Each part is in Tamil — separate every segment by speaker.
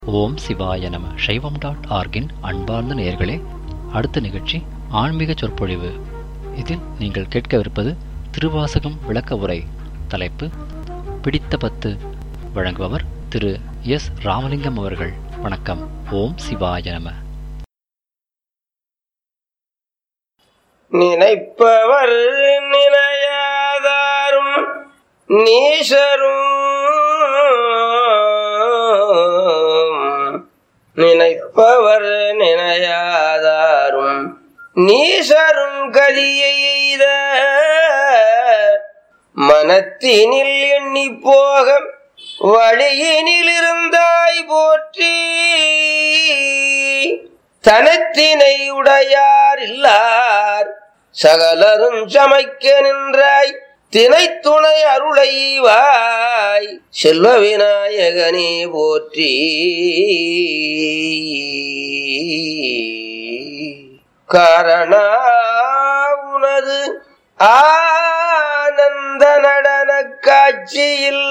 Speaker 1: ஓம் சிவாய நம சைவம் டாட் ஆர்கின் அன்பார்ந்த நேயர்களே அடுத்த நிகழ்ச்சி ஆன்மீக சொற்பொழிவு இதில் நீங்கள் கேட்கவிருப்பது திருவாசகம் விளக்க உரை தலைப்பு பிடித்த பத்து வழங்குபவர் திரு எஸ் ராமலிங்கம் அவர்கள் வணக்கம் ஓம் சிவாய நம
Speaker 2: நினைப்பவர் நினையாதாரும் நீசரும் நினைப்பவர் நினையாதாரும் நீசரும் கதியை எய்த மனத்தினில் எண்ணி போக வழியினில் இருந்தாய் போற்றி தனத்தினை உடையார் இல்லார் சகலரும் சமைக்க நின்றாய் தினைத்துணை அருளை வாய் செல்வ விநாயகனே போற்றி காரணா உனது ஆனந்த நடன காட்சியில்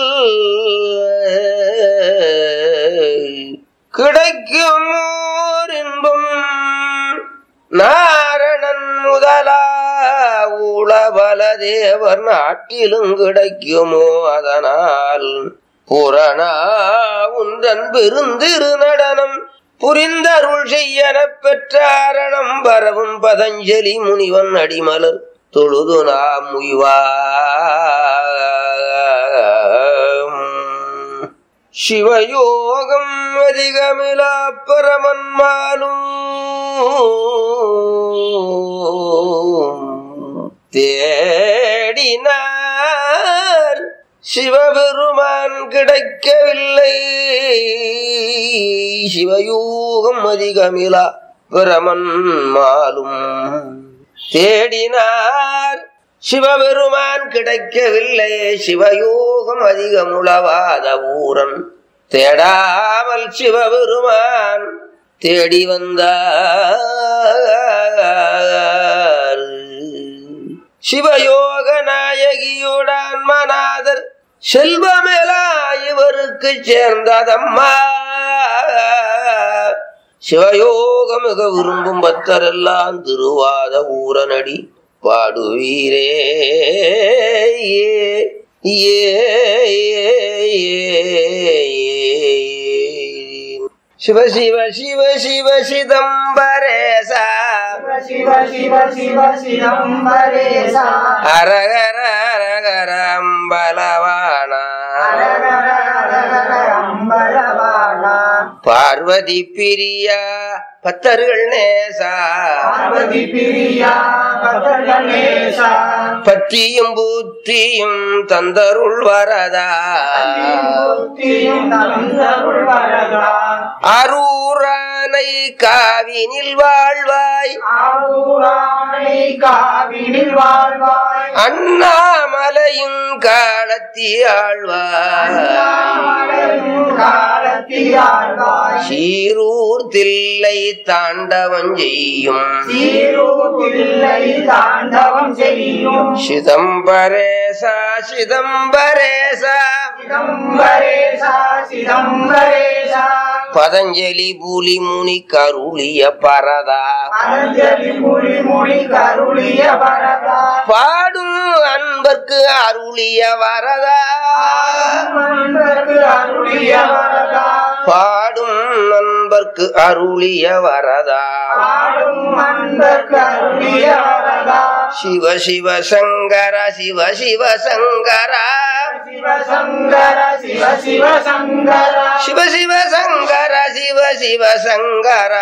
Speaker 2: கிடைக்கும் ஓர் இன்பம் நாரணன் முதலா உளபல தேவர் நாட்டிலும் கிடைக்குமோ அதனால் புறணா உந்தன் பெருந்திரு நடனம் புரிந்தருள் செய்யனப் பெற்றாரணம் பரவும் பதஞ்சலி முனிவன் அடிமலர் தொழுது நாம் சிவயோகம் அதிகமிலா பரமன்மாலும் தேடினார் சிவபெருமான் கிடைக்கவில்லை சிவயோகம் அதிகமிலா பிரமன்மாலும் தேடினார் சிவபெருமான் கிடைக்கவில்லை சிவயோகம் அதிகமுளவாத ஊரன் தேடாமல் சிவபெருமான் தேடி வந்தார் சிவயோக நாயகியோடான் மனாதர் செல்வமேலா இவருக்கு சேர்ந்ததம்மா சிவயோகம் மிக விரும்பும் பக்தரெல்லாம் திருவாத ஊரனடி பாடுவீரே ஏ சிவ சிவ சிவ சிவ சிதம்பரேசா
Speaker 3: சிவ சிவ சிவ சிதம்பரேசா
Speaker 2: அரகர அரகர அம்பலவானா
Speaker 3: அரகர அரகர அம்பலவானா
Speaker 2: பார்வதி பிரியா பத்தர்கள் நேசா
Speaker 3: பார்வதி பிரியா பக்தகணேசா
Speaker 2: பத்தியும் புத்தியும் தந்தருள் வரதா
Speaker 3: புத்தியும் தந்தருள் வரதா
Speaker 2: அரூரானை காவினில் வாழ்வாய்
Speaker 3: ஆரூரானை காவினில் வாழ்வாய்
Speaker 2: அண்ணாமலையும் காலத்தி ஆழ்வாய்
Speaker 3: அண்ணாமலையும் காலத்தில் ஆழ்வாய்
Speaker 2: சீரூர் தில்லை தாண்டவம் செய்யும்
Speaker 3: சீரூரில்லை தாண்டவம் செய்யும்
Speaker 2: சிதம்பரேசா சிதம்பரேசா
Speaker 3: சிதம்பரேசா சிதம்பரேசா
Speaker 2: பதஞ்சலி புலி முனி கருளிய பரதா
Speaker 3: அனஞ்சலி மொழி மொழி கருளிய வரதா
Speaker 2: பாடும் அன்பர்க்கு அருளிய வரதா
Speaker 3: அன்பர்க்கு அருளிய வரதா
Speaker 2: பாடும் நண்பர்க்கு அருளிய வரதா
Speaker 3: பாடும் அன்பர்க்கு அருளிய வரதா
Speaker 2: சிவ சிவ சங்கர சிவ சிவ சங்கரா
Speaker 3: சிவசங்கர சிவ சிவ சங்கர
Speaker 2: சிவ சிவ சங்கர சிவ சிவ சங்கரா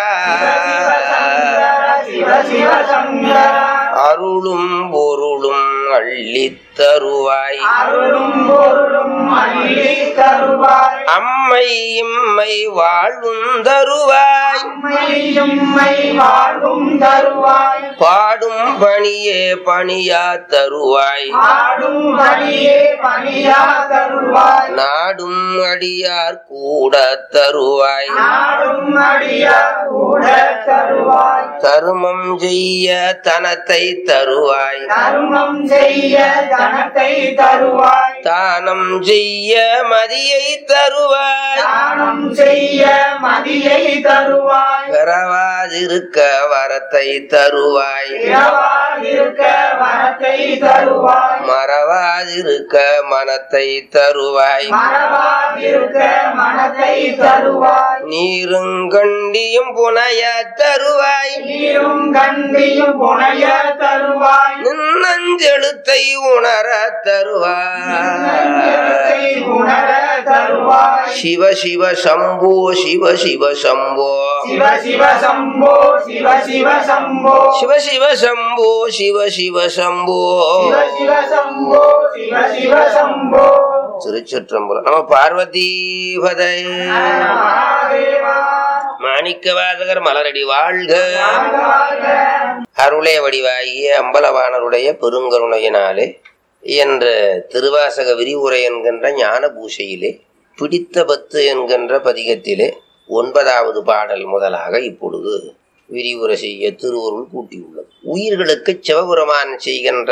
Speaker 3: சிவ சிவ சங்கர
Speaker 2: அருளும் பொருளும் அள்ளித் தருவாய்
Speaker 3: அருளும் பொருளும் அள்ளி தருவாய்
Speaker 2: அம்மை இம்மை வாழ்வும் தருவாய்
Speaker 3: அம்மையும்மை வாழ்வும் தருவாய்
Speaker 2: பாடும் பணியே பணியா தருவாய்
Speaker 3: ஆடும் பணியே பணியா தருவாய்
Speaker 2: நாடும் அடியார் கூட தருவாய்
Speaker 3: நாடும் அடியார் கூட தருவாய்
Speaker 2: தருமம் செய்ய தனத்தை தருவாய்
Speaker 3: தர்மம் செய்ய தனத்தை தருவாய்
Speaker 2: தானம் செய்ய மதியை தருவாய்
Speaker 3: தானம் செய்ய மதியை தருவாய்
Speaker 2: பெறவாதிருக்க வரத்தை தருவாய்
Speaker 3: இரவாதிருக்க வரத்தை தருவாய்
Speaker 2: மறவாதிருக்க மனத்தை தருவாய்
Speaker 3: மறவாதிருக்க மனத்தை தருவாய்
Speaker 2: நீருங்கண்டியும் புனைய தருவாய்
Speaker 3: நீரும் கண்டியும் புனைய தருவாய்
Speaker 2: நின்னஞ்செழுத்தை உணர
Speaker 3: நெஞ்செழுத்தை
Speaker 2: தருவாய்
Speaker 3: உணர தருவாய்
Speaker 2: சிவ சிவ சம்போ சிவ சிவ சம்போ
Speaker 3: சிவ சிவ சம்போ சிவ சிவ சம்போ
Speaker 2: சிவ சிவ சம்போ சிவ சிவ சம்போ
Speaker 3: சிவ சிவ சம்போ சிவ சிவ சம்போ
Speaker 2: திருச்சிற்றம்பலம் நம்ம பார்வதி பதை
Speaker 3: மகாதேவா
Speaker 2: மாணிக்க வாசகர் மலரடி வாழ்க
Speaker 3: வாழ்க வாழ்க.
Speaker 2: அருளே வடிவாகிய அம்பலவாணருடைய பெருங்கருணையினாலே என்ற திருவாசக விரிவுரை என்கின்ற ஞான பூஷையிலே பிடித்த பத்து என்கின்ற பதிகத்திலே ஒன்பதாவது பாடல் முதலாக இப்பொழுது விரிவுரை செய்ய திருவருள் கூட்டியுள்ளது உயிர்களுக்கு சிவபெருமான் செய்கின்ற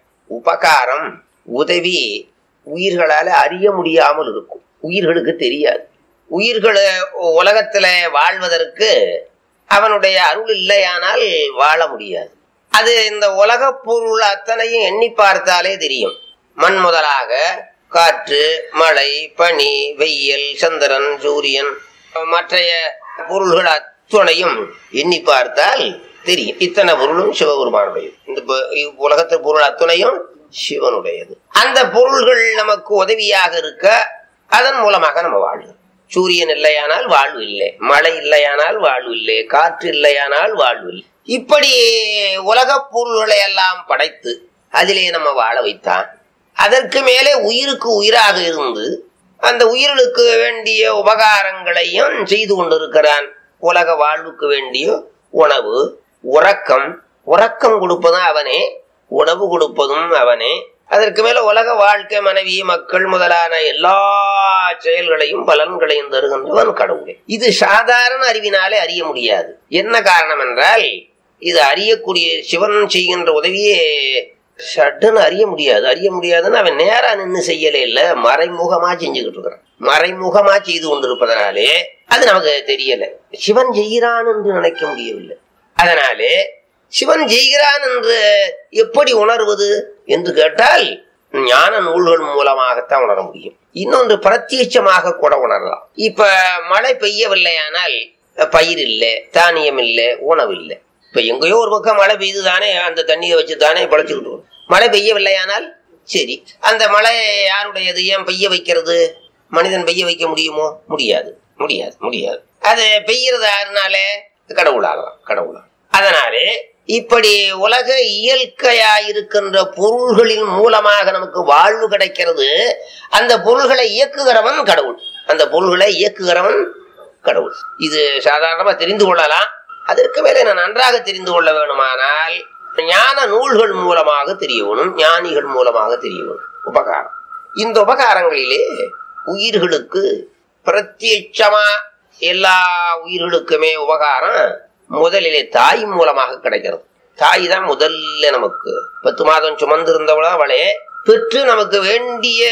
Speaker 2: உபகாரம் உதவி உயிர்களால அறிய முடியாமல் இருக்கும் உயிர்களுக்கு தெரியாது உயிர்களை உலகத்துல வாழ்வதற்கு அவனுடைய அருள் இல்லையானால் வாழ முடியாது அது இந்த உலகப் பொருள் அத்தனையும் எண்ணி பார்த்தாலே தெரியும் மண் முதலாக காற்று மழை பனி வெயில் சந்திரன் சூரியன் மற்றைய பொருள்கள் அத்துணையும் எண்ணி பார்த்தால் தெரியும் இத்தனை பொருளும் சிவபெருமானுடையது இந்த ப- உலகத்து பொருள் அத்துணையும் சிவனுடையது அந்த பொருள்கள் நமக்கு உதவியாக இருக்க அதன் மூலமாக நம்ம வாழ்கிறோம் சூரியன் இல்லையானால் வாழ்வு இல்லை மழை இல்லையானால் வாழ்வு இல்லை காற்று இல்லையானால் வாழ்வு இல்லை இப்படி உலகப் பொருள்களை எல்லாம் படைத்து அதிலே நம்ம வாழ வைத்தான் அதற்கு மேலே உயிருக்கு உயிராக இருந்து அந்த உயிர்களுக்கு வேண்டிய உபகாரங்களையும் செய்து கொண்டிருக்கிறான் உலக வாழ்வுக்கு வேண்டிய உணவு உறக்கம் உறக்கம் கொடுப்பதும் அவனே உணவு கொடுப்பதும் அவனே அதற்கு மேல உலக வாழ்க்கை மனைவி மக்கள் முதலான எல்லா செயல்களையும் பலன்களையும் தருகின்றவன் கடவுளே இது சாதாரண அறிவினாலே அறிய முடியாது என்ன காரணம் என்றால் இது அறியக்கூடிய சிவன் செய்கின்ற உதவியே சட்டுன்னு அறிய முடியாது அறிய முடியாதுன்னு அவன் நேரா நின்று செய்யலே இல்ல மறைமுகமா செஞ்சுக்கிட்டு இருக்கிறான் மறைமுகமா செய்து கொண்டிருப்பதனாலே அது நமக்கு தெரியல சிவன் செய்கிறான் என்று நினைக்க முடியவில்லை அதனாலே சிவன் செய்கிறான் என்று எப்படி உணர்வது என்று கேட்டால் ஞான நூல்கள் மூலமாகத்தான் உணர முடியும் இன்னொன்று பிரத்யட்சமாக கூட உணரலாம் இப்ப மழை பெய்யவில்லையானால் பயிர் இல்லை தானியம் இல்லை உணவு இல்லை இப்ப எங்கேயோ ஒரு பக்கம் மழை பெய்யுது தானே அந்த தண்ணியை வச்சு தானே பழச்சுக்கிட்டு வரும். மழை பெய்யவில்லையானால் சரி அந்த மழை யாருடையது ஏன் பெய்ய வைக்கிறது மனிதன் பெய்ய வைக்க முடியுமோ முடியாது முடியாது முடியாது அது பெய்யறது யாருனாலே கடவுளாகலாம் கடவுளாக அதனாலே இப்படி உலக இயற்கையா இருக்கின்ற பொருள்களின் மூலமாக நமக்கு வாழ்வு கிடைக்கிறது அந்த பொருள்களை இயக்குகிறவன் கடவுள் அந்த பொருள்களை இயக்குகிறவன் கடவுள் இது சாதாரணமா தெரிந்து கொள்ளலாம் அதற்கு மேலே நான் நன்றாக தெரிந்து கொள்ள வேணுமானால் ஞான நூல்கள் மூலமாக தெரிய வேணும் ஞானிகள் மூலமாக தெரிய வேணும் உபகாரம் இந்த உபகாரங்களிலே உயிர்களுக்கு பிரத்யட்சமா எல்லா உயிர்களுக்குமே உபகாரம் முதலிலே தாய் மூலமாக கிடைக்கிறது தாய் தான் முதல்ல நமக்கு பத்து மாதம் சுமந்திருந்தவளோ அவளே பெற்று நமக்கு வேண்டிய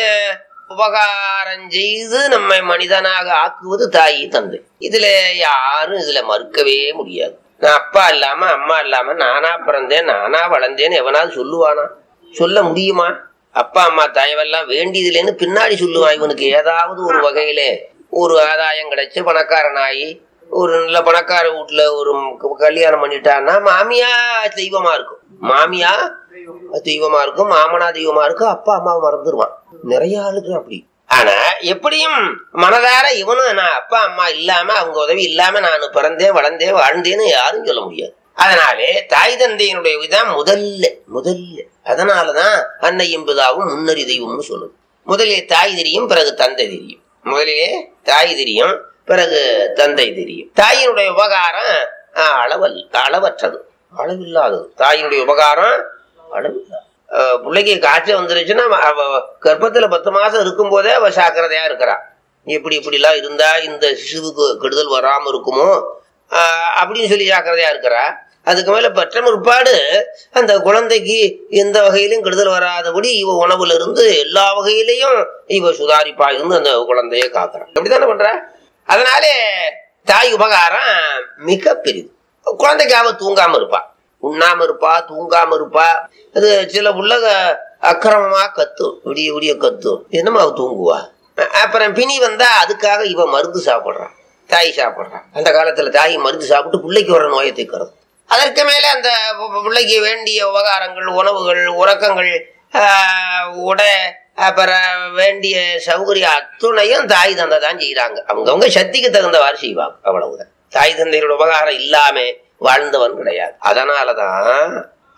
Speaker 2: உபகாரம் செய்து நம்மை மனிதனாக ஆக்குவது தாய் தந்தை இதுல யாரும் இதுல மறுக்கவே முடியாது நான் அப்பா இல்லாம அம்மா இல்லாம நானா பிறந்தேன் நானா வளர்ந்தேன்னு எவனாவது சொல்லுவானா சொல்ல முடியுமா அப்பா அம்மா தயவெல்லாம் வேண்டியதில்லைன்னு பின்னாடி சொல்லுவான் இவனுக்கு ஏதாவது ஒரு வகையிலே ஒரு ஆதாயம் கிடைச்சு பணக்காரனாகி ஒரு நல்ல பணக்கார வீட்டுல ஒரு க- கல்யாணம் பண்ணிட்டான்னா மாமியா தெய்வமா இருக்கும் மாமியா தெய்வமா இருக்கும் மாமனா தெய்வமா இருக்கும் அப்பா அம்மா மறந்துடுவான் நிறைய ஆளுக்கு அப்படி ஆனா எப்படியும் மனதார இவனும் நான் அப்பா அம்மா இல்லாம அவங்க உதவி இல்லாம நான் பிறந்தேன் வளர்ந்தேன் வாழ்ந்தேன்னு யாரும் சொல்ல முடியாது அதனாலே தாய் தந்தையினுடைய இதுதான் முதல்ல முதல்ல அதனாலதான் அன்னையும் பிதாவும் முன்னறி தெய்வம்னு சொல்லுது முதலிலே தாய் தெரியும் பிறகு தந்தை தெரியும் முதலிலே தாய் தெரியும் பிறகு தந்தை தெரியும் தாயினுடைய உபகாரம் ஆஹ், அளவல் அளவற்றது அளவில்லாதது தாயினுடைய உபகாரம் அளவில்லாது ஆஹ், பிள்ளைக்கு காய்ச்சல் வந்துருச்சுன்னா அவ- அவ கர்ப்பத்துல பத்து மாசம் இருக்கும் போதே அவ சாக்கிரதையா இருக்கிறா எப்படி இப்படி எல்லாம் இருந்தா இந்த சிசுவுக்கு கெடுதல் வராம இருக்குமோ ஆஹ் அப்படின்னு சொல்லி ஜாக்கிரதையா இருக்கிறா அதுக்கு மேல பெற்ற முற்பாடு அந்த குழந்தைக்கு எந்த வகையிலும் கெடுதல் வராதபடி இவ உணவுல இருந்து எல்லா வகையிலையும் இவ சுதாரிப்பா இருந்து அந்த குழந்தைய காக்குறான் அப்படித்தானே பண்ற அதனாலே தாய் உபகாரம் மிக பெரிது குழந்தைக்கு அவ தூங்காம இருப்பா உண்ணாம இருப்பா தூங்காம இருப்பா அது சில உள்ளக அக்கிரமமா கத்தும் விடிய விடிய கத்தும் என்னமா அவ தூங்குவா அ- அப்புறம் பிணி வந்தா அதுக்காக இவ மருந்து சாப்பிடுறான் தாய் சாப்பிடுறான் அந்த காலத்துல தாய் மருந்து சாப்பிட்டு பிள்ளைக்கு வர நோயை தீர்க்கிறது அதற்கு மேல அந்த பு- பிள்ளைக்கு வேண்டிய உபகாரங்கள் உணவுகள் உறக்கங்கள் ஆஹ், உடை அப்புறம் வேண்டிய சௌகரியம் அத்துணையும் தாய் தந்தை தான் செய்யறாங்க அவங்கவுங்க சக்திக்கு தகுந்தவாறு செய்வாங்க அவ்வளவுதான் தாய் தந்தையோட உபகாரம் இல்லாம வாழ்ந்தவன் கிடையாது அதனாலதான்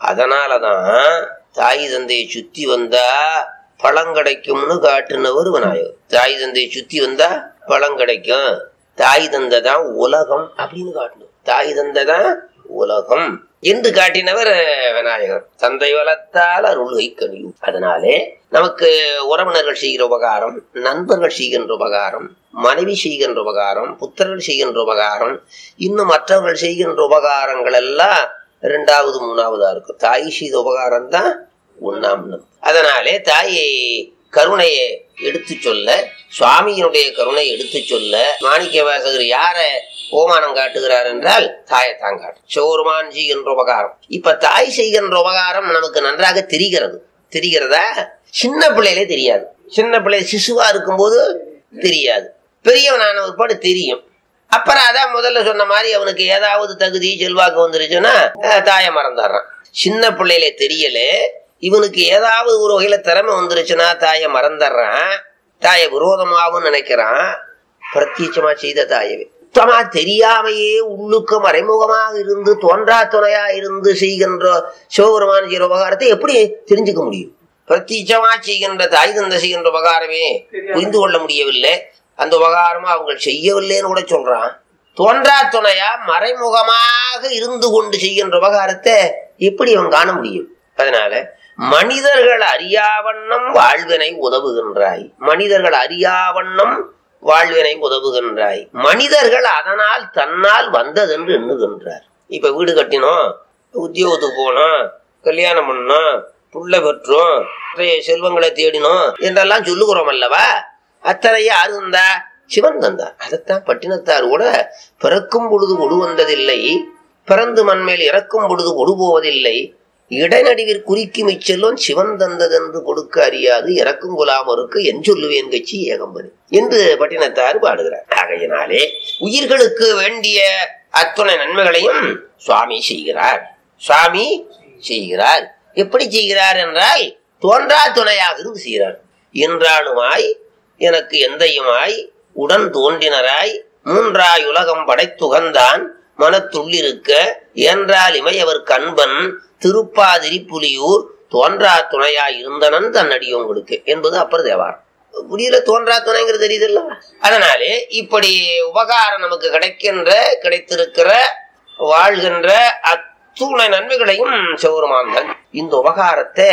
Speaker 2: அதனாலதான் தாய் தந்தையை சுத்தி வந்தா பழம் கிடைக்கும்னு காட்டுனவர் விநாயகர் தாய் தந்தையை சுத்தி வந்தா பழம் கிடைக்கும் தாய் தந்தை தான் உலகம் அப்படின்னு காட்டணும் தாய் தந்தை தான் உலகம் என்று காட்டினவர் விநாயகர் தந்தை வளர்த்தால் அருள்கை கனியும் அதனாலே நமக்கு உறவினர்கள் செய்கிற உபகாரம் நண்பர்கள் செய்கின்ற உபகாரம் மனைவி செய்கின்ற உபகாரம் புத்தர்கள் செய்கின்ற உபகாரம் இன்னும் மற்றவர்கள் செய்கின்ற உபகாரங்கள் எல்லாம் இரண்டாவது மூணாவதா இருக்கும் தாய் செய்த உபகாரம் தான் ஒண்ணாம் நம். அதனாலே தாயை கருணையை எடுத்து சொல்ல சுவாமியினுடைய கருணை எடுத்து சொல்ல மாணிக்க வாசகர் யார ஓமானம் காட்டுகிறார் என்றால் தாயைத்தான் காட்டு சோர்மான் செய்கின்ற உபகாரம் இப்ப தாய் செய்கின்ற உபகாரம் நமக்கு நன்றாக தெரிகிறது தெரிகிறதா சின்ன பிள்ளையிலே தெரியாது சின்ன பிள்ளை சிசுவா இருக்கும்போது தெரியாது பெரியவனான ஒருபாடு தெரியும் அப்புறம் அதான் முதல்ல சொன்ன மாதிரி அவனுக்கு ஏதாவது தகுதி செல்வாக்கு வந்துருச்சுன்னா அஹ், தாயை மறந்துடுறான் சின்ன பிள்ளையில தெரியல இவனுக்கு ஏதாவது ஒரு வகையில திறமை வந்துருச்சுன்னா தாயை மறந்துடுறான் தாயை விரோதமாகவும் நினைக்கிறான் பிரத்யட்சமா செய்த தாயவே சுத்தமா தெரியாமையே உள்ளுக்கு மறைமுகமாக இருந்து தோன்றா துணையா இருந்து செய்கின்ற சிவபெருமான செய்கிற உபகாரத்தை எப்படி தெரிஞ்சுக்க முடியும் பிரத்யட்சமா செய்கின்ற தாய் தந்தை செய்கின்ற உபகாரமே புரிந்து கொள்ள முடியவில்லை அந்த உபகாரமா அவங்க செய்யவில்லைன்னு கூட சொல்றான் தோன்றா துணையா மறைமுகமாக இருந்து கொண்டு செய்கின்ற உபகாரத்தை எப்படி அவன் காண முடியும் அதனால மனிதர்கள் அறியாவண்ணம் வாழ்வினை உதவுகின்றாய் மனிதர்கள் அறியாவண்ணம் வாழ்வினை உதவுகின்றாய் மனிதர்கள் அதனால் தன்னால் வந்ததென்று எண்ணுகின்றார் இப்ப வீடு கட்டினோம் உத்தியோகத்துக்கு போனோம் கல்யாணம் பண்ணோம் புள்ள பெற்றோம் நிறைய செல்வங்களை தேடினோம் என்றெல்லாம் சொல்லுகிறோம் அல்லவா அத்தனை யாரு தந்தா சிவன் தந்தார் அதைத்தான் பட்டினத்தார் கூட பிறக்கும் பொழுது கொடு வந்ததில்லை பிறந்து மண்மேல் இறக்கும் பொழுது கொடு போவதில்லை இடைநடுவிற் குறிக்கும் இச்செல்வம் சிவன் தந்ததென்று கொடுக்க அறியாது இறக்கும் குலாமருக்கு என் சொல்லுவேன் கட்சி ஏகம்பனி என்று பட்டினத்தார் பாடுகிறார் ஆகையினாலே உயிர்களுக்கு வேண்டிய அத்துணை நன்மைகளையும் சுவாமி செய்கிறார் சுவாமி செய்கிறார் எப்படி செய்கிறார் என்றால் தோன்றா துணையாக இருந்து செய்கிறார் என்றாலுமாய் எனக்கு எந்தையுமாய் உடன் தோன்றினராய் மூன்றாய் உலகம் படைத்துகந்தான் மனத்துள்ளிருக்க என்றால் இமையவர் கண்பன் திருப்பாதிரி புலியூர் தோன்றா துணையாய் இருந்தனன் தன்னடியும் உங்களுக்கு என்பது அப்பர் தேவாரம் புரியல தோன்றா துணைங்கிறது தெரியுதுல்ல அதனாலே இப்படி உபகாரம் நமக்கு கிடைக்கின்ற கிடைத்திருக்கிற வாழ்கின்ற அத்துணை நன்மைகளையும் சிவருமாந்தன் இந்த உபகாரத்தை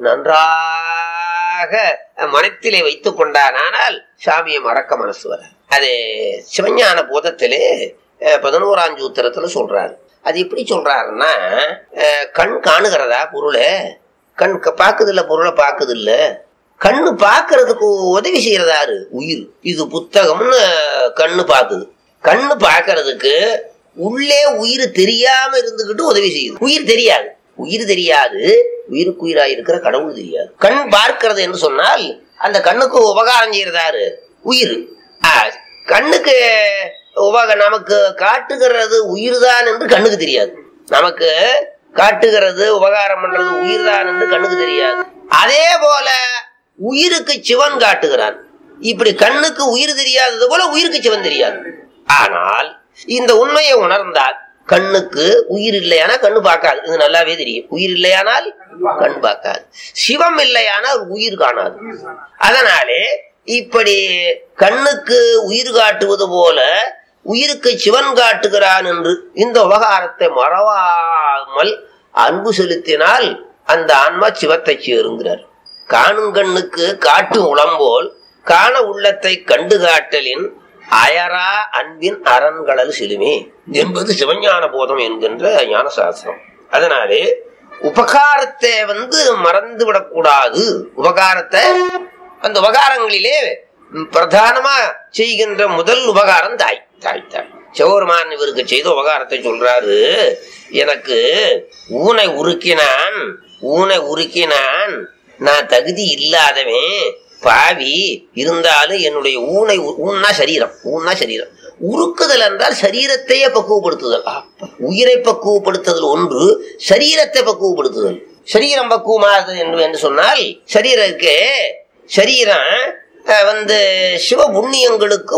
Speaker 2: நன்றாக மனத்திலே வைத்துக் கொண்டானால் சாமியை மறக்க மனசு வர அது சிவஞான போதத்திலே அஹ், பதினோராம் சூத்திரத்துல சொல்றாரு அது எப்படி சொல்றாருன்னா அஹ், கண் காணுகிறதா பொருளை கண் க- பாக்குதில்ல பொருளை பாக்குதில்ல கண்ணு பாக்குறதுக்கு உதவி செய்யறதாரு உயிர் இது புத்தகம்னு கண்ணு பாக்குது கண்ணு பாக்குறதுக்கு உள்ளே உயிர் தெரியாம இருந்துகிட்டு உதவி செய்யுது உயிர் தெரியாது உயிர் தெரியாது உயிருக்கு உயிரா இருக்கிற கடவுள் தெரியாது கண் பார்க்கிறது என்று சொன்னால் அந்த கண்ணுக்கு உபகாரம் செய்யறதாரு உயிர் ஆ, கண்ணுக்கு உபக நமக்கு காட்டுகிறது உயிர்தான் என்று கண்ணுக்கு தெரியாது நமக்கு காட்டுகிறது உபகாரம் பண்றது உயிர்தான் என்று கண்ணுக்கு தெரியாது அதே போல உயிருக்கு சிவன் காட்டுகிறான் இப்படி கண்ணுக்கு உயிர் தெரியாதது போல உயிருக்கு சிவன் தெரியாது ஆனால் இந்த உண்மையை உணர்ந்தால் கண்ணுக்கு உயிர் இல்லையானா கண்ணு பார்க்காது இது நல்லாவே தெரியும் உயிர் இல்லையானால் கண் பார்க்காது சிவம் இல்லையானால் உயிர் காணாது அதனாலே இப்படி கண்ணுக்கு உயிர் காட்டுவது போல உயிருக்கு சிவன் காட்டுகிறான் என்று இந்த உபகாரத்தை மறவாமல் அன்பு செலுத்தினால் அந்த ஆன்மா சிவத்தை சேருங்கிறார் காணும் கண்ணுக்கு காட்டு உளம்போல் காண உள்ளத்தை கண்டு காட்டலின் அயரா அன்பின் அரண்களல் சிலுமே என்பது சிவஞான போதம் என்கின்ற ஞான சாஸ்திரம் அதனாலே உபகாரத்தை வந்து மறந்து விடக்கூடாது உபகாரத்தை அந்த உபகாரங்களிலே ம், பிரதானமா செய்கின்ற முதல் உபகாரம் தாய் தாய் தாய் சிவபெருமான் இவருக்கு செய்த உபகாரத்தை சொல்றாரு எனக்கு ஊனை உருக்கினான் ஊனை உருக்கினான் நான் தகுதி இல்லாதவன் பாவி இருந்தாலும் என்னுடைய ஊனை உ- ஊன்னா சரீரம் ஊன்னா சரீரம் உருக்குதல் என்றால் சரீரத்தையே பக்குவப்படுத்துதல் அப்ப, உயிரை பக்குவப்படுத்துதல் ஒன்று சரீரத்தை பக்குவப்படுத்துதல் சரீரம் பக்குவமாகுது என்று என்று சொன்னால் சரீரத்துக்கு சரீரம் அஹ், வந்து சிவ புண்ணியங்களுக்கு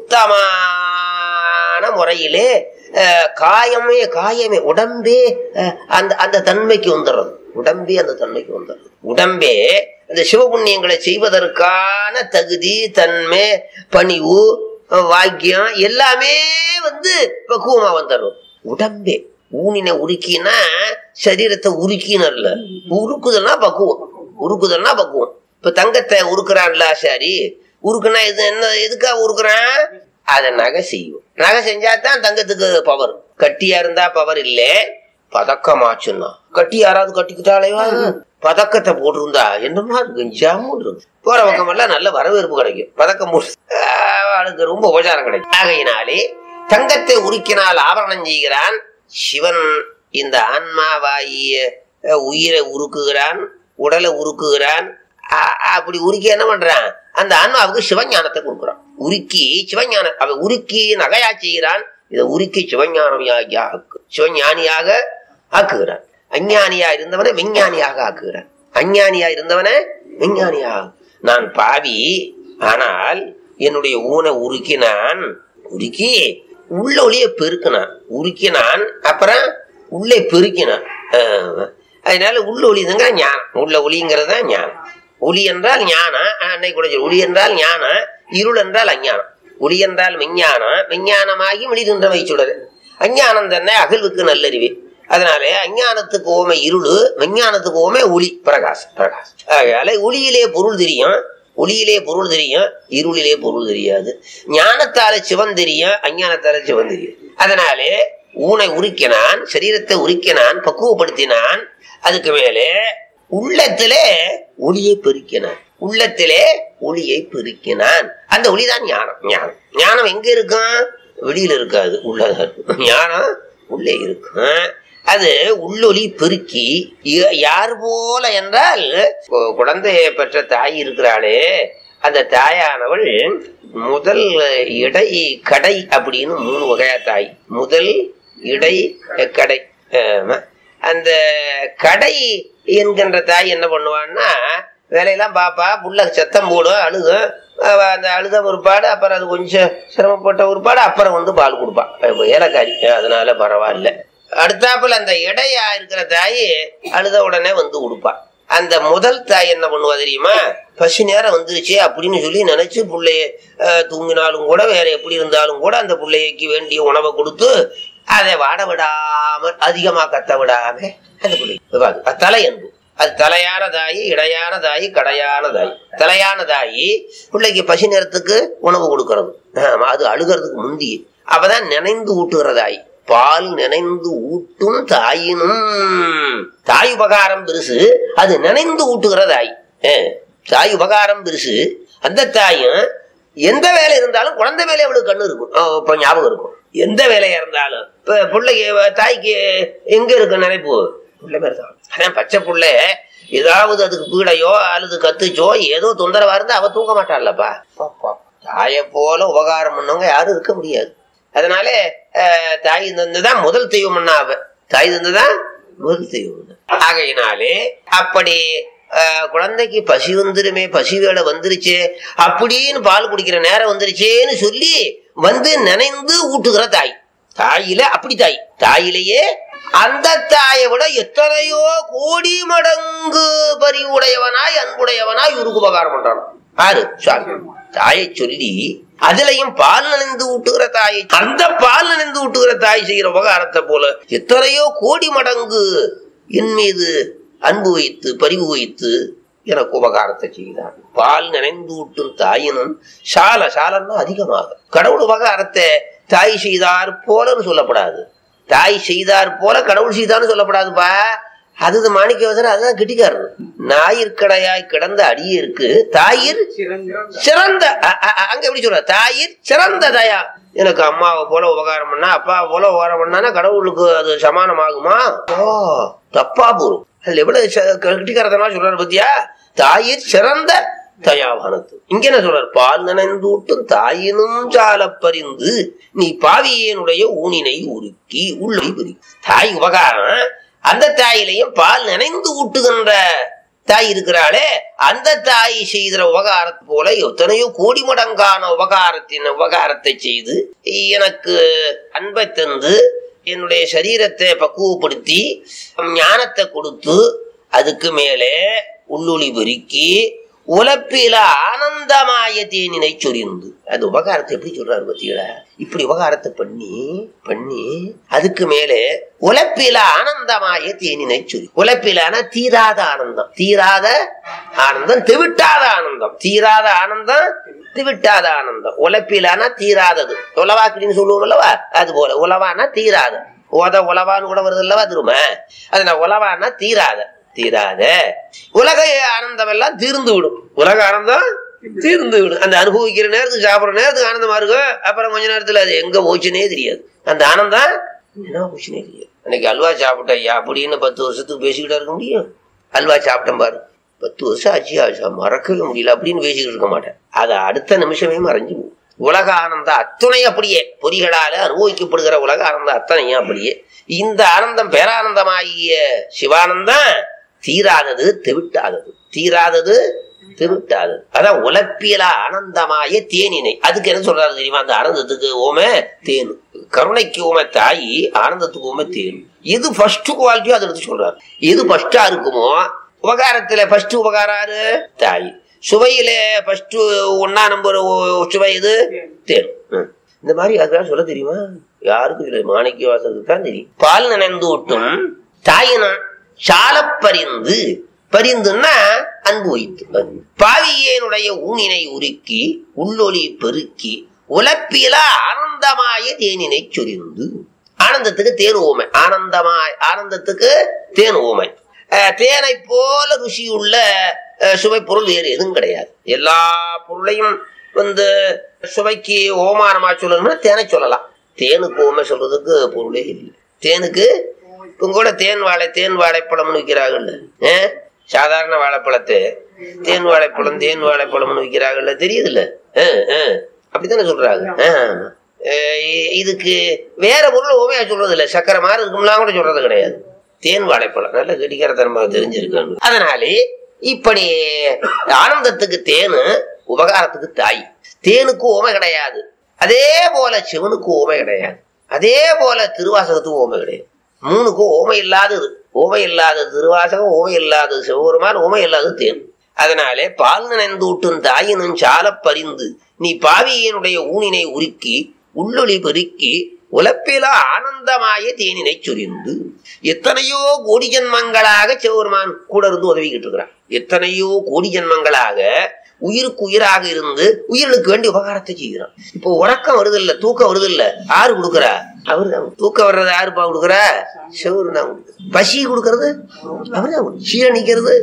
Speaker 2: பொருத்தமான முறையிலே அஹ், காயமே காயமே உடம்பே அஹ், அந்த அந்த தன்மைக்கு வந்துடுறது உடம்பே அந்த தன்மைக்கு வந்துடுறது உடம்பே அந்த சிவபுண்ணியங்களை செய்வதற்கான தகுதி தன்மை பணிவு அஹ், வாக்கியம் எல்லாமே வந்து பக்குவமா வந்துடும் உடம்பே ஊனினை உருக்கினா சரீரத்தை உருக்கினர்ல உருக்குதல்னா பக்குவம் உருக்குதல்னா பக்குவம் இப்ப தங்கத்தை உருக்குறான்ல சரி உருக்குனா இது என்ன எதுக்காக உருக்குறான் அதை நகை செய்யும் நகை செஞ்சா தான் தங்கத்துக்கு பவர் கட்டியா இருந்தா பவர் இல்ல பதக்கமாச்சுன்னா கட்டி யாராவது கட்டிக்கிட்டாலேவா பதக்கத்தை போட்டிருந்தா என்னமா இருக்கு ஜாமுன் இருக்கு போற பக்கம் எல்லாம் நல்ல வரவேற்பு கிடைக்கும் பதக்கம் போட்டு ஆஹ், அவளுக்கு ரொம்ப உபச்சாரம் கிடைக்கும் ஆகையினாலே தங்கத்தை உருக்கினால் ஆபரணம் செய்கிறான் சிவன் இந்த ஆன்மாவாகிய அஹ், உயிரை உருக்குகிறான் உடலை உருக்குகிறான் அ- அப்படி உருக்கி என்ன பண்றான் அந்த ஆன்மாவுக்கு சிவஞானத்தை கொடுக்குறான் உருக்கி சிவஞான அவன் உருக்கி நகையா செய்கிறான் இதை உருக்கி சிவஞானமியாகி ஆக்கு சிவஞானியாக ஆக்குகிறான் அஞ்ஞானியா இருந்தவனை விஞ்ஞானியாக ஆக்குகிறான் அஞ்ஞானியா இருந்தவனை விஞ்ஞானியாக நான் பாவி ஆனால் என்னுடைய ஊனை உருக்கினான் உருக்கி உள்ள ஒளிய பெருக்கினான் உருக்கினான் அப்புறம் உள்ளே பெருக்கினான் ஆஹ். அதனால உள்ள ஒளிதுங்க ஞானம் உள்ள ஒளிங்கிறது தான் ஞானம் ஒளி என்றால் ஞானம் அன்னைக்கு கூட சொல்லி, ஒளி என்றால் ஞானம் இருள் என்றால் அஞ்ஞானம் ஒளி என்றால் விஞ்ஞானம் விஞ்ஞானமாகி மிளிகின்ற வைச்சுடர் அஞ்ஞானம் തന്നെ அகழ்வுக்கு நல்லறிவு அதனாலே அஞ்ஞானத்துக்கு ஓமை இருள் விஞ்ஞானத்துக்கு ஓமை ஒளி பிரகாசம் பிரகாசம் அதனால ஒளியிலே பொருள் தெரியும் ஒளியிலே பொருள் தெரியும் இருளிலே பொருள் தெரியாது ஞானத்தால சிவன் தெரியும் அஞ்ஞானத்தால சிவன் தெரியும் அதனாலே ஊனை உருக்கினான் சரீரத்தை உருக்கினான் பக்குவப்படுத்தினான் அதுக்கு மேலே உள்ளத்திலே ஒளியை பெருக்கினான் உள்ளத்திலே ஒளியை பெருக்கினான் அந்த ஒளிதான் ஞானம் ஞானம் ஞானம் எங்க இருக்கும் வெளியில இருக்காது உள்ளதான் இருக்கும் ஞானம் உள்ளே இருக்கும் அது உள்ளொளி பெருக்கி ய- யார் போல என்றால் கு- குழந்தையை பெற்ற தாய் இருக்கிறாளே அந்த தாயானவள் முதல் இடை கடை அப்படின்னு மூணு வகையா தாய் முதல் இடை கடை ஆமா. அந்த கடை என்கின்ற தாய் என்ன பண்ணுவான்னா வேலையெல்லாம் பாப்பா புள்ள சத்தம் போடும் அழுகும் அவ அந்த அழுத ஒருபாடு அப்புறம் அது கொஞ்சம் சிரமப்பட்ட ஒருபாடு அப்புறம் வந்து பால் கொடுப்பா இப்ப ஏலக்காரி அதனால பரவாயில்ல அடுத்தாப்புல அந்த இடையா இருக்கிற தாய் அழுத உடனே வந்து கொடுப்பா அந்த முதல் தாய் என்ன பண்ணுவா தெரியுமா பசி நேரம் வந்துருச்சு அப்படின்னு சொல்லி நினைச்சு பிள்ளைய அஹ், தூங்கினாலும் கூட வேற எப்படி இருந்தாலும் கூட அந்த பிள்ளைக்கு வேண்டிய உணவை கொடுத்து அதை வாட விடாம அதிகமா கத்த விடாம அந்த பிள்ளை அது அது தலையன்பு அது தலையான தாயி இடையான தாயி கடையான தாயி தலையான தாயி பிள்ளைக்கு பசி நேரத்துக்கு உணவு கொடுக்கறது ஆமா, அது அழுகிறதுக்கு முந்தி அவதான் நினைந்து ஊட்டுகிற தாய் பால் நினைந்து ஊட்டும் தாயினும் தாய் உபகாரம் பெருசு அது நினைந்து ஊட்டுகிற தாய் அஹ், தாய் உபகாரம் பெருசு அந்த தாயும் எந்த வேலை இருந்தாலும் குழந்தை வேலை அவளுக்கு கண்ணு இருக்கும் அஹ், இப்ப ஞாபகம் இருக்கும் எந்த வேலையா இருந்தாலும் இப்ப பிள்ளைக்கு தாய்க்கு எங்க இருக்கு நினைப்பு பிள்ளை பேர் தான் அதான் பச்சை புள்ள ஏதாவது அதுக்கு பீடையோ அல்லது கத்துச்சோ ஏதோ தொந்தரவா இருந்தா அவ தூங்க மாட்டாள்லப்பா தாயை போல உபகாரம் பண்ணவங்க யாரும் இருக்க முடியாது அதனால அஹ், தாய் தந்துதான் முதல் தெய்வம்னா அவ தாய் தந்துதான் முதல் தெய்வம் ஆகையினாலே அப்படி அஹ், குழந்தைக்கு பசி வந்துருமே பசி வேலை வந்துருச்சே அப்படின்னு பால் குடிக்கிற நேரம் வந்துருச்சேன்னு சொல்லி வந்து நினைந்து ஊட்டுகிற தாய் தாயில அப்படி தாய் தாயிலேயே அந்த தாயை விட எத்தனையோ கோடி மடங்கு பரிவுடையவனாய் அன்புடையவனாய் இவருக்கு உபகாரம் பண்றான் ஆறு சுவாமி தாயை சொல்லி அதுலயும் பால் நனைந்து ஊட்டுகிற தாயை அந்த பால் நனைந்து ஊட்டுகிற தாய் செய்கிற உபகாரத்தை போல எத்தனையோ கோடி மடங்கு என் மீது அன்பு வைத்து பரிவு வைத்து எனக்கு உபகாரத்தை செய்தான் பால் நினைந்தூட்டும் தாயினும் சால சாலன்னா அதிகமாக கடவுள் உபகாரத்தை தாய் செய்தார் போலன்னு சொல்லப்படாது தாய் செய்தார் போல கடவுள் செய்தார்னு சொல்லப்படாதுப்பா அது மாணிக்க வசனம் அதுதான் கிட்டிக்காரர் ஞாயிற்கடையாய் கிடந்த அடியிருக்கு தாயிர் சிறந்த அ- அ- அ- அங்க எப்படி சொல்ற தாயிர் சிறந்த தயா எனக்கு அம்மாவை போல உபகாரம் பண்ணா அப்பாவை போல உபகாரம் பண்ணானா கடவுளுக்கு அது சமானமாகுமா ஓ தப்பா போரும் அதுல எவ்வளவு ச- கெட்டிக்காரத்தனமா சொல்றாரு பத்தியா தாயிர் சிறந்த தயாவானது இங்க என்ன சொல்றாரு பால் நனைந்தூட்டும் தாயினும் சால பரிந்து நீ பாவியனுடைய ஊனினை உருக்கி உள்ளை பிரி தாய் உபகாரம் அந்த தாயிலையும் பால் நினைந்து ஊட்டுகின்ற தாய் இருக்கிறாளே அந்த தாய் செய்கிற உபகாரத்தை போல எத்தனையோ கோடி மடங்கான உபகாரத்தின் உபகாரத்தை செய்து எனக்கு அன்பை தந்து என்னுடைய சரீரத்தை பக்குவப்படுத்தி ஞானத்தை கொடுத்து அதுக்கு மேலே உள்ளொளி பெருக்கி உலப்பில ஆனந்தமாய தேனினை சொரிந்து அது உபகாரத்தை எப்படி சொல்றாரு பத்திகளா இப்படி உபகாரத்தை பண்ணி பண்ணி அதுக்கு மேலே உலப்பில ஆனந்தமாய தேனினை சொரி உலப்பிலான தீராத ஆனந்தம் தீராத ஆனந்தம் தெவிட்டாத ஆனந்தம் தீராத ஆனந்தம் திவிட்டாத ஆனந்தம் உழைப்பிலானா தீராதது உலவாக்கின்னு சொல்லுவோம் அல்லவா அது போல உலவானா தீராத உத உலவான்னு கூட வருது அல்லவா திரும்ப அது நான் உலவானா தீராத தீராத உலக ஆனந்தம் எல்லாம் தீர்ந்து விடும் உலக ஆனந்தம் தீர்ந்து விடும் அந்த அனுபவிக்கிற நேரத்துக்கு சாப்பிடுற நேரத்துக்கு ஆனந்தமா இருக்கும் அப்புறம் கொஞ்ச நேரத்துல அது எங்க போச்சுனே தெரியாது அந்த ஆனந்தம் என்ன போச்சுனே தெரியாது அன்னைக்கு அல்வா சாப்பிட்டேன் ஐயா அப்படின்னு பத்து வருஷத்துக்கு பேசிக்கிட்டா இருக்க முடியும் அல்வா சாப்பிட்டேன் பாரு பத்து வருஷம் ஆச்சு ஆச்சா மறக்கவே முடியல அப்படின்னு பேசிக்கிட்டு இருக்க மாட்டேன் அது அடுத்த நிமிஷமே மறைஞ்சு போகும் உலக ஆனந்தம் அத்துணை அப்படியே பொறிகளால அனுபவிக்கப்படுகிற உலக ஆனந்தம் அத்தனையும் அப்படியே இந்த ஆனந்தம் பேரானந்தமாகிய சிவானந்தம் தீராதது தெவிட்டாதது தீராதது தெவிட்டாதது அதான் உலப்பியலா ஆனந்தமாய தேனினை அதுக்கு என்ன சொல்றாரு தெரியுமா அந்த ஆனந்தத்துக்கு ஓமை தேனு கருணைக்கு ஓமை தாயி ஆனந்தத்துக்கு ஓமை தேனு எது ஃபர்ஸ்ட் குவாலிட்டியோ அதை எடுத்து சொல்றாரு எது ஃபர்ஸ்டா இருக்குமோ உபகாரத்துல ஃபர்ஸ்ட் உபகாராரு தாய் சுவையில ஃபர்ஸ்ட் ஒன்னா நம்பர் சுவை இது தேன் ம். இந்த மாதிரி அதுதான் சொல்ல தெரியுமா யாருக்கும் இல்லை மாணிக்க வாசத்துக்கு தான் தெரியும் பால் நினைந்து விட்டும் தாயினம் சால பரிந்து பரிந்துன்னா அன்பு வைத்து பாவியனுடைய ஊனினை உருக்கி உள்ளொளி பெருக்கி உலப்பில ஆனந்தமாய தேனினை சொரிந்து ஆனந்தத்துக்கு தேன் ஊமை ஆனந்தமாய் ஆனந்தத்துக்கு தேன் ஊமை அஹ், தேனை போல ருசியுள்ள அஹ், சுவை பொருள் வேறு எதுவும் கிடையாது எல்லா பொருளையும் வந்து சுவைக்கு ஓமானமா சொல்லணும்னா தேனை சொல்லலாம் தேனுக்கு ஓமை சொல்றதுக்கு பொருளே இல்லை தேனுக்கு இப்போ கூட தேன் வாழை தேன் வாழைப்பழம்னு விற்கிறாங்கல்ல அஹ், சாதாரண வாழைப்பழத்தை தேன் வாழைப்பழம் தேன் வாழைப்பழம்னு விற்கிறாங்கல்ல தெரியுதுல்ல அஹ், அஹ். அப்படித்தானே சொல்றாங்க அஹ். அஹ் இ- இதுக்கு வேற பொருள் ஓமையா சொல்றது இல்ல சக்கரை மாதிரி இருக்கும்லாம் கூட சொல்றது கிடையாது தேன் வாழைப்பழம் நல்ல கெட்டிக்காரத்தனமாக தெரிஞ்சிருக்காங்க அதனாலே இப்படி ஆனந்தத்துக்கு தேனு உபகாரத்துக்கு தாய் தேனுக்கு ஓமை கிடையாது அதே போல சிவனுக்கு ஓமை கிடையாது அதே போல திருவாசகத்துக்கு ஓமை கிடையாது மூணுக்கும் ஓமை இல்லாதது ஓமை இல்லாதது திருவாசகம் ஓமை இல்லாதது சிவபெருமான் ஓமை இல்லாதது தேன் அதனாலே பால் நினைந்தூட்டும் தாயினும் சால பரிந்து நீ பாவியனுடைய ஊனினை உருக்கி உள்ளொளி பெருக்கி உலப்பில ஆனந்தமாய தேனினை சொரிந்து எத்தனையோ கோடி ஜன்மங்களாக சிவபெருமான் கூட இருந்து உதவிக்கிட்டு இருக்கிறான் எத்தனையோ கோடி ஜன்மங்களாக உயிருக்கு உயிராக இருந்து உயிர்களுக்கு வேண்டிய உபகாரத்தை செய்கிறான் இப்போ உறக்கம் வருது இல்ல தூக்கம் வருது இல்ல யாரு கொடுக்குறா அவரு தான் தூக்கம் வர்றது யாருப்பா கொடுக்குறா சிவரு தான் கொடுக்குற பசி கொடுக்கறது அவரு தான் சீரணிக்கிறது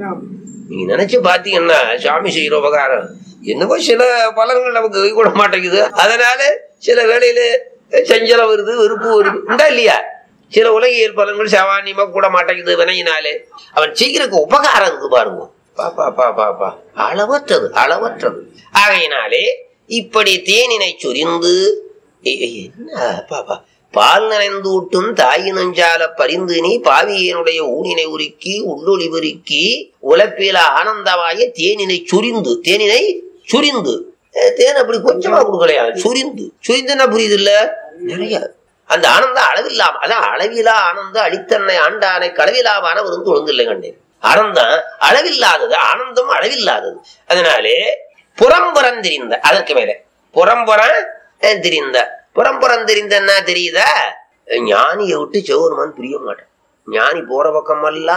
Speaker 2: நீங்க நினைச்சு பாத்தீங்கன்னா சாமி செய்யற உபகாரம் என்னவோ சில பலன்கள் நமக்கு கை கூட மாட்டேங்குது அதனால சில வேளையில செஞ்சலம் வருது வெறுப்பு வருது உண்டா இல்லையா சில உலகியல் பலன்கள் சாமானியமா கூட மாட்டேங்குது வினையினாலே அவன் செய்கிறதுக்கு உபகாரம் இருக்கு பாருங்க பாப்பா பாப்பா பா அளவற்றது அளவற்றது ஆகையினாலே இப்படி தேனினை சொரிந்து எ- எ- என்ன பாப்பா பால் நனைந்து ஊட்டும் தாயினஞ்சால பரிந்து நீ பாவியனுடைய ஊனினை உருக்கி உள்ளொளி பெருக்கி உழைப்பில ஆனந்தமாய தேனினை சுரிந்து தேனினை சுரிந்து அஹ் தேன் அப்படி கொஞ்சமா கொடுக்கலையா சுரிந்து சுரிந்துன்னா புரியுது இல்ல நிறைய அந்த ஆனந்தம் அளவில்லாம அதான் அளவிலா ஆனந்தம் அடித்தன்னை ஆண்டானை களவிலாவான விருந்து ஒழுங்கில்லை கண்டேன் ஆனந்தம் அளவில்லாதது ஆனந்தம் அளவில்லாதது அதனாலே புறம்புறம் தெரிந்த அதற்கு மேலே புறம்புறம் அஹ், தெரிந்த புறம்புறம் தெரிந்தன்னா தெரியுதா ஞானியை விட்டு சிவபெருமான் பிரிய மாட்டான் ஞானி போற பக்கம் எல்லாம்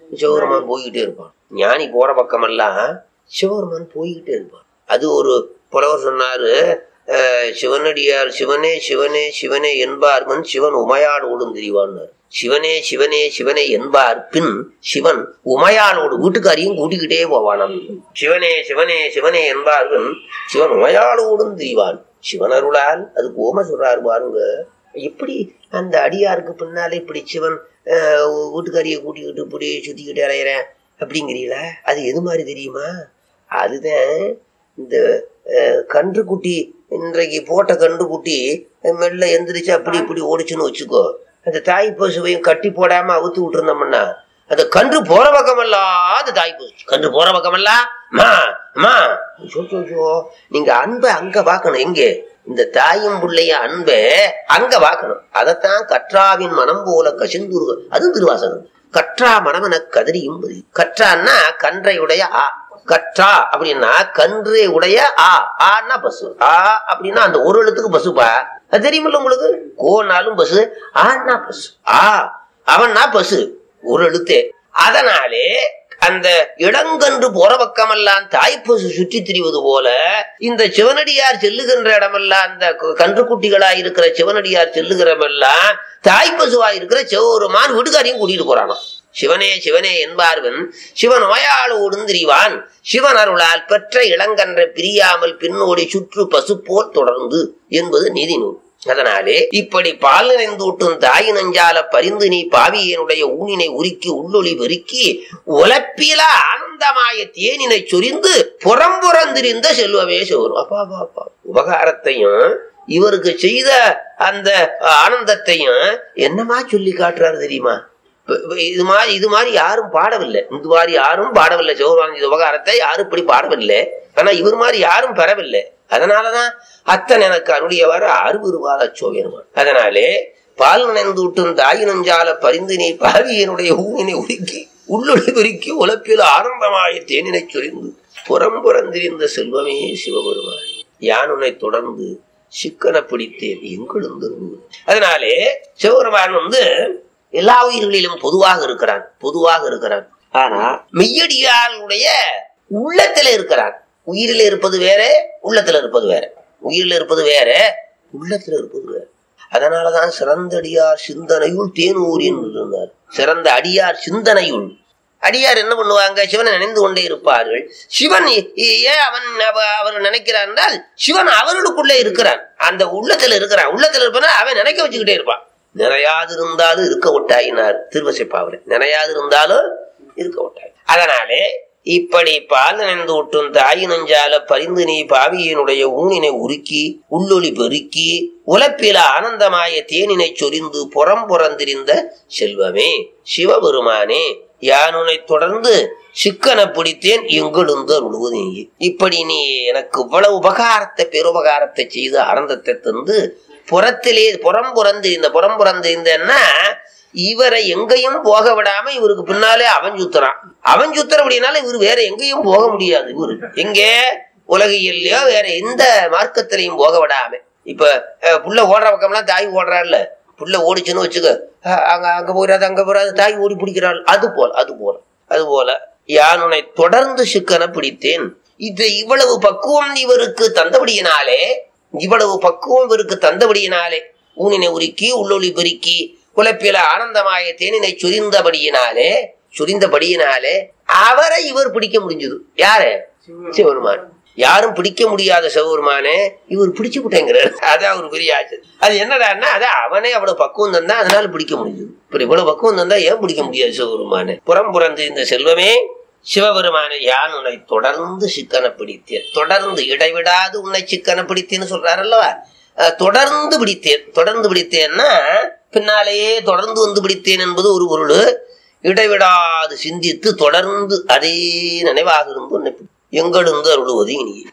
Speaker 2: சிவபெருமான் போய்கிட்டே இருப்பான் ஞானி போற பக்கமெல்லாம் சிவபெருமான் போய்கிட்டே இருப்பான் அது ஒரு புலவர் சொன்னாரு அஹ், சிவனடியார் சிவனே சிவனே சிவனே என்பார்மன் சிவன் உமையாளோடும் திரிவான்னார் சிவனே சிவனே சிவனே என்பார் பின் சிவன் உமையாளோடு வீட்டுக்காரியும் கூட்டிக்கிட்டே போவானாம் சிவனே சிவனே சிவனே என்பார்வன் சிவன் உமையாளோடும் திரிவான் சிவனருளால் அதுக்கு ஓம சொல்றாரு பாருங்க எப்படி அந்த அடியாருக்கு பின்னால இப்படி சிவன் அஹ், வீட்டுக்காரியை கூட்டிக்கிட்டு இப்படி சுத்திக்கிட்டு அலையிறேன் அப்படிங்கிறீங்களா அது எது மாதிரி தெரியுமா அதுதான் இந்த அஹ், கன்றுக்குட்டி இன்றைக்கு போட்ட கன்றுக்குட்டி மெல்ல எந்திரிச்சு அப்படி இப்படி ஓடிச்சுன்னு வச்சுக்கோ அந்த தாய் பசுவையும் கட்டி போடாம அவுத்து விட்டுருந்தோம்னா அந்த கன்று போற பக்கமெல்லாம் அந்த தாய் பசு கன்று போற பக்கமெல்லாம் மா மா சோ, சோ, சோ. நீங்க அன்பை அங்க பார்க்கணும் எங்கே இந்த தாயும் பிள்ளைய அன்பை அங்க பார்க்கணும் அதைத்தான் கற்றாவின் மனம் போல கசிந்துருக அதுவும் திருவாசகம் கற்றா மனமென கதறியும் பதி. கற்றான்னா கன்றையுடைய ஆ கற்றா அப்படின்னா கன்றே உடைய ஆ ஆன்னா பசு ஆ அப்படின்னா அந்த ஒரு எழுத்துக்கு பசுப்பா அது தெரியுமில்ல உங்களுக்கு கோனாலும் பசு ஆன்னா பசு ஆ அவன்னா பசு ஒரு எழுத்தே அதனாலே அந்த இடங்கன்று போற பக்கமெல்லாம் தாய்ப்பசு சுற்றி திரிவது போல இந்த சிவனடியார் செல்லுகின்ற இடமெல்லாம் அந்த கு- கன்றுக்குட்டிகளா இருக்கிற சிவனடியார் செல்லுகிறமெல்லாம் தாய்ப்பசுவா இருக்கிற சிவபெருமான் வீட்டுக்காரையும் கூட்டிட்டு போறானாம் சிவனே சிவனே என்பார்வன் சிவன் நோயாளோடும் திரிவான் சிவன் அருளால் பெற்ற இளங்கன்ற பிரியாமல் பின்னோடி சுற்று பசு போல் தொடர்ந்து என்பது நீதி நூல் அதனாலே இப்படி பால் நினைந்தூட்டும் தாய் நஞ்சால பரிந்து நீ பாவியனுடைய ஊனினை உருக்கி உள்ளொளி பெருக்கி உலப்பில ஆனந்தமாய தேனினை சொரிந்து புறம்புறந்திரிந்த செல்வமே சிவரும் அப்பா அப்பா அப்பா உபகாரத்தையும் இவருக்கு செய்த அந்த ஆனந்தத்தையும் என்னமா சொல்லி காட்டுறாரு தெரியுமா இப்ப- இப்ப இது மாதிரி இது மாதிரி யாரும் பாடவில்லை இந்த மாதிரி யாரும் பாடவில்லை சிவபெருமான் இந்த உபகாரத்தை யாரும் இப்படி பாடவில்லை ஆனா இவர் மாதிரி யாரும் பெறவில்லை அதனாலதான் அத்தன் எனக்கு அருளியவர் அருவுருவாத சோவியனுமான் அதனாலே பால் நினைந்து விட்டும் தாய் நஞ்சால பரிந்து நீ பாவியனுடைய ஊனினை உருக்கி உள்ளொளி பெருக்கி உலப்பில் ஆனந்தமாய தேனினை சொரிந்து புறம்புறந்திருந்த செல்வமே சிவபெருமான் யான் உன்னை தொடர்ந்து சிக்கன பிடித்தேன் எங்கெழுந்து அதனாலே சிவபெருமான் வந்து எல்லா உயிர்களிலும் பொதுவாக இருக்கிறான் பொதுவாக இருக்கிறான் ஆனா மெய்யடியாளுடைய உள்ளத்துல இருக்கிறான் உயிரில இருப்பது வேற உள்ளத்துல இருப்பது வேற உயிரில இருப்பது வேற உள்ளத்துல இருப்பது வேற அதனாலதான் சிறந்த அடியார் சிந்தனையுள் தேனூர் என்று இருந்தார் சிறந்த அடியார் சிந்தனையுள் அடியார் என்ன பண்ணுவாங்க சிவனை நினைந்து கொண்டே இருப்பார்கள் சிவன் ஏ- ஏன் அவன் அவ- அவர் நினைக்கிறார் என்றால் சிவன் அவர்களுக்குள்ளே இருக்கிறான் அந்த உள்ளத்துல இருக்கிறான் உள்ளத்துல இருப்பான அவன் நினைக்க வச்சுக்கிட்டே இருப்பான் நிறையாது இருந்தாலும் இருக்க விட்டாயினார் திருவசைப்பாவில் நிறையாது இருந்தாலும் இருக்க விட்டாய் அதனாலே இப்படி பால் நினைந்து விட்டும் தாய் நஞ்சால பரிந்து நீ பாவியனுடைய ஊனினை உருக்கி உள்ளொளி பெருக்கி உலப்பில ஆனந்தமாய தேனினை சொரிந்து புறம் புறந்திருந்த செல்வமே சிவபெருமானே யானுனை தொடர்ந்து சிக்கன பிடித்தேன் எங்கெழுந்து அருள்வது நீ இப்படி நீ எனக்கு இவ்வளவு உபகாரத்தை பெருபகாரத்தை செய்து ஆனந்தத்தை தந்து புறத்திலே புறம் புறந்து இந்த புறம் புறந்து இருந்தன்னா இவரை எங்கேயும் போக விடாம இவருக்கு பின்னாலே அவன் சுத்துறான் அவன் சுத்துற அப்படின்னால இவர் வேற எங்கேயும் போக முடியாது இவரு எங்கே உலகியல்லையோ வேற எந்த மார்க்கத்திலையும் போக விடாம இப்ப அஹ், புள்ள ஓடுற பக்கம்லாம் தாய் ஓடுறாள்ல புள்ள ஓடிச்சுன்னு வச்சுக்க அஹ், அங்க அங்க போயிடாது அங்க போயிடாது தாய் ஓடி பிடிக்கிறாள் அது போல அது போல அது போல யான் உன்னை தொடர்ந்து சிக்கன பிடித்தேன் இது இவ்வளவு பக்குவம் இவருக்கு தந்தபடியினாலே இவ்வளவு பக்குவம் இவருக்கு தந்தபடியினாலே ஊனினை உருக்கி உள்ளொளி பெருக்கி குலப்பில ஆனந்தமாய தேனினை சுரிந்தபடியினாலே சுரிந்தபடியினாலே அவரை இவர் பிடிக்க முடிஞ்சது யாரு சிவபெருமான் யாரும் பிடிக்க முடியாத சிவபெருமானே இவர் பிடிச்சு விட்டேங்கிறார் அதான் ஒரு பெரிய ஆச்சு அது என்னடான்னா அது அவனே அவ்வளவு பக்குவம் தந்தா அதனால பிடிக்க முடிஞ்சது இப்ப இவ்வளவு பக்குவம் தந்தா ஏன் பிடிக்க முடியாது சிவபெருமானே புறம் புறந்து இந்த செல்வமே சிவபெருமானே யான் உன்னை தொடர்ந்து சிக்கன பிடித்தேன் தொடர்ந்து இடைவிடாது உன்னை சிக்கன பிடித்தேன்னு சொல்றாரு அல்லவா அஹ் தொடர்ந்து பிடித்தேன் தொடர்ந்து பிடித்தேன்னா பின்னாலேயே தொடர்ந்து வந்து பிடித்தேன் என்பது ஒரு பொருள் இடைவிடாது சிந்தித்து தொடர்ந்து அதே நினைவாக இருந்து உன்னை பிடி- எங்கெழுந்து அருளுவது இனி